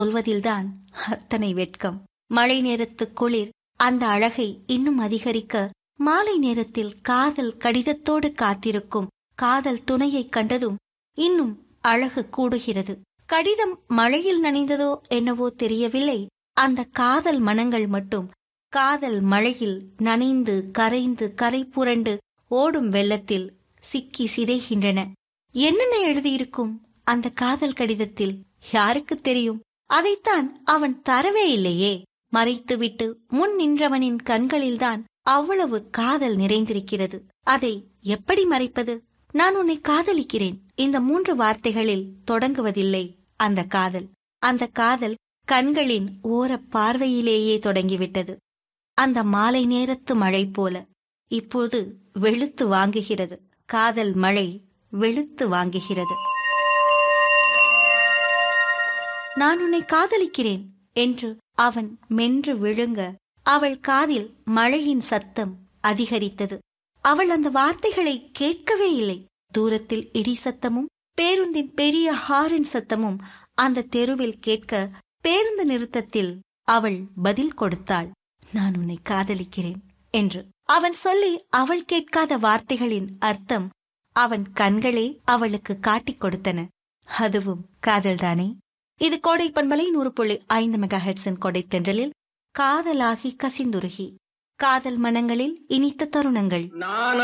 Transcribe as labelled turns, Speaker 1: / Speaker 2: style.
Speaker 1: சொல்வதில்தான் அத்தனை வெட்கம் மழை நேரத்து குளிர் அந்த அழகை இன்னும் அதிகரிக்க மாலை நேரத்தில் காதல் கடிதத்தோடு காத்திருக்கும் காதல் துணையைக் கண்டதும் இன்னும் அழகு கூடுகிறது கடிதம் மழையில் நனைந்ததோ என்னவோ தெரியவில்லை அந்த காதல் மனங்கள் மட்டும் காதல் மழையில் நனைந்து கரைந்து கரை புரண்டு ஓடும் வெள்ளத்தில் சிக்கி சிதைகின்றன என்னென்ன எழுதியிருக்கும் அந்த காதல் கடிதத்தில் யாருக்கு தெரியும் அதைத்தான் அவன் தரவே இல்லையே மறைத்துவிட்டு முன் நின்றவனின் கண்களில்தான் அவ்வளவு காதல் நிறைந்திருக்கிறது அதை எப்படி மறைப்பது நான் உன்னை காதலிக்கிறேன் இந்த மூன்று வார்த்தைகளில் தொடங்குவதில்லை அந்த காதல் அந்த காதல் கண்களின் ஓர பார்வையிலேயே தொடங்கிவிட்டது அந்த மாலை நேரத்து மழை போல இப்போது வெளுத்து வாங்குகிறது காதல் மழை வெளுத்து வாங்குகிறது நான் உன்னை காதலிக்கிறேன் என்று அவன் மென்று விழுங்க அவள் காதில் மழையின் சத்தம் அதிகரித்தது அவள் அந்த வார்த்தைகளை கேட்கவே இல்லை தூரத்தில் இடி சத்தமும் பேருந்தின் பெரிய ஹாரன் சத்தமும் அந்த தெருவில் கேட்க பேருந்து நிறுத்தத்தில் அவள் பதில் கொடுத்தாள் நான் உன்னை காதலிக்கிறேன் என்று அவன் சொல்லி அவள் கேட்காத வார்த்தைகளின் அர்த்தம் அவன் கண்களே அவளுக்கு காட்டிக் கொடுத்தன அதுவும் காதல்தானே இது கோடை பண்பலை நூறு புள்ளி ஐந்து மெகா ஹெட்ஸின் கொடை தென்றலில் காதலாகி கசிந்துருகி காதல் மனங்களில் இனித்த தருணங்கள்
Speaker 2: நான்